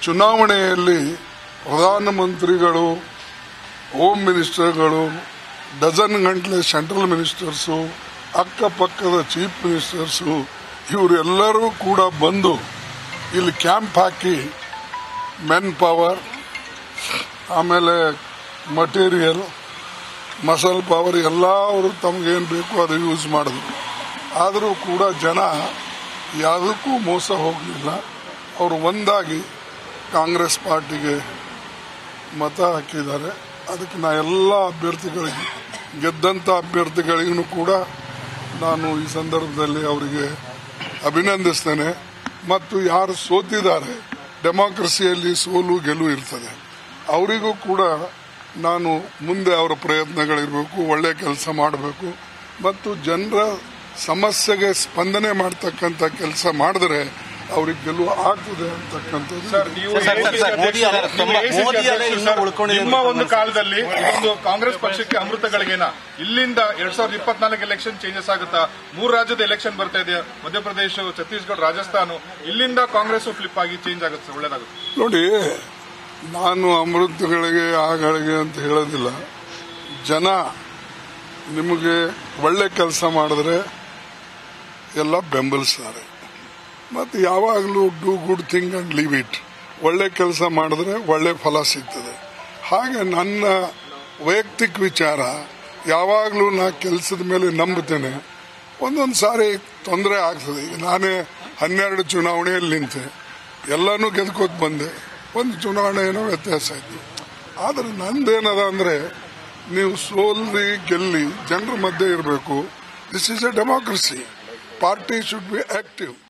ಚುನಾವಣೆಯಲ್ಲಿ ಪ್ರಧಾನಮಂತ್ರಿಗಳು ಹೋಮ್ ಮಿನಿಸ್ಟರ್ಗಳು ಡಜನ್ ಗಂಟಲೆ ಸೆಂಟ್ರಲ್ ಮಿನಿಸ್ಟರ್ಸು ಅಕ್ಕಪಕ್ಕದ ಚೀಫ್ ಮಿನಿಸ್ಟರ್ಸು ಇವರೆಲ್ಲರೂ ಕೂಡ ಬಂದು ಇಲ್ಲಿ ಕ್ಯಾಂಪ್ ಹಾಕಿ ಮೆನ್ ಪವರ್ ಆಮೇಲೆ ಮಟೀರಿಯಲ್ ಮಸಲ್ ಪವರ್ ಎಲ್ಲ ಅವರು ತಮಗೇನು ಬೇಕು ಅದು ಯೂಸ್ ಮಾಡಿದ್ರು ಆದರೂ ಕೂಡ ಜನ ಯಾವುದಕ್ಕೂ ಮೋಸ ಹೋಗಲಿಲ್ಲ ಅವರು ಒಂದಾಗಿ ಕಾಂಗ್ರೆಸ್ ಪಾರ್ಟಿಗೆ ಮತ ಹಾಕಿದ್ದಾರೆ ಅದಕ್ಕೆ ನಾ ಎಲ್ಲ ಅಭ್ಯರ್ಥಿಗಳಿಗೆ ಗೆದ್ದಂಥ ಅಭ್ಯರ್ಥಿಗಳಿಗೂ ಕೂಡ ನಾನು ಈ ಸಂದರ್ಭದಲ್ಲಿ ಅವರಿಗೆ ಅಭಿನಂದಿಸ್ತೇನೆ ಮತ್ತು ಯಾರು ಸೋತಿದ್ದಾರೆ ಡೆಮಾಕ್ರಸಿಯಲ್ಲಿ ಸೋಲು ಗೆಲುವು ಇರ್ತದೆ ಅವರಿಗೂ ಕೂಡ ನಾನು ಮುಂದೆ ಅವರ ಪ್ರಯತ್ನಗಳಿರಬೇಕು ಒಳ್ಳೆ ಕೆಲಸ ಮಾಡಬೇಕು ಮತ್ತು ಜನರ ಸಮಸ್ಯೆಗೆ ಸ್ಪಂದನೆ ಮಾಡ್ತಕ್ಕಂಥ ಕೆಲಸ ಮಾಡಿದ್ರೆ ಅವ್ರಿಗೆ ಗೆಲುವು ಆಗ್ತದೆ ಅಂತಕ್ಕಂಥದ್ದು ಸರ್, ನೀವು ಸರ್, ಸರ್, ಸರ್, ಮೋದಿ ಅವರ ನೀವು ತುಂಬ- ACC ಮೋದಿ ಅವರೇ ಅಧ್ಯಕ್ಷರು ಇನ್ನೂ ಸರ್, ಉಳ್ಕೊಂಡಿದ್ದಾರೆ ನಿಮ್ಮ ಅಂತ ಒಂದು ಅನ್ಸುತ್ತೆ. ಕಾಲದಲ್ಲಿ ಇದೊಂದು ಕಾಂಗ್ರೆಸ್ ಪಕ್ಷಕ್ಕೆ ಅಮೃತ ಗಳಿಗೆನ ಇಲ್ಲಿಂದ ಎರಡ್ ಸಾವಿರದ ಇಪ್ಪತ್ನಾಲ್ಕು ಎಲೆಕ್ಷನ್ ಚೇಂಜಸ್ ಆಗುತ್ತಾ ಮೂರು ರಾಜ್ಯದ ಎಲೆಕ್ಷನ್ ಬರ್ತಾ ಇದೆ ಮಧ್ಯಪ್ರದೇಶ ಛತ್ತೀಸ್ಗಢ ರಾಜಸ್ಥಾನ ಇಲ್ಲಿಂದ ಕಾಂಗ್ರೆಸ್ ಫ್ಲಿಪ್ ಆಗಿ ಚೇಂಜ್ ಆಗುತ್ತೆ ಸರ್, ಒಳ್ಳೇದಾಗುತ್ತೆ ನೋಡಿ ನಾನು ಅಮೃತಗಳಿಗೆ ಆಗಳಿಗೆ ಅಂತ ಹೇಳೋದಿಲ್ಲ ಜನ ನಿಮಗೆ ಒಳ್ಳೆ ಕೆಲಸ ಮಾಡಿದ್ರೆ ಎಲ್ಲ ಬೆಂಬಲಿಸ್ತಾರೆ ಮತ್ತು ಯಾವಾಗಲೂ do good thing and leave it ಒಳ್ಳೆ ಕೆಲಸ ಮಾಡಿದ್ರೆ ಒಳ್ಳೆ ಫಲ ಸಿಗ್ತದೆ ಹಾಗೆ ನನ್ನ ವೈಯಕ್ತಿಕ ವಿಚಾರ ಯಾವಾಗಲೂ ನಾ ಕೆಲಸದ ಮೇಲೆ ನಂಬುತ್ತೇನೆ ಒಂದೊಂದು ಸಾರಿ ತೊಂದರೆ ಆಗ್ತದೆ ಈಗ ನಾನೇ ಹನ್ನೆರಡು ಚುನಾವಣೆಯಲ್ಲಿ ನಿಂತೆ ಎಲ್ಲನೂ ಗೆದ್ಕೋತ ಬಂದೆ ಒಂದು ಚುನಾವಣೆ ಏನೋ ವ್ಯತ್ಯಾಸ ಆಯ್ತು ಆದರೆ ನಂದೇನದ ಅಂದ್ರೆ ನೀವು ಸೋಲ್ರಿ ಗೆಲ್ಲಿ ಜನರ ಮಧ್ಯೆ ಇರಬೇಕು this is a democracy party should be active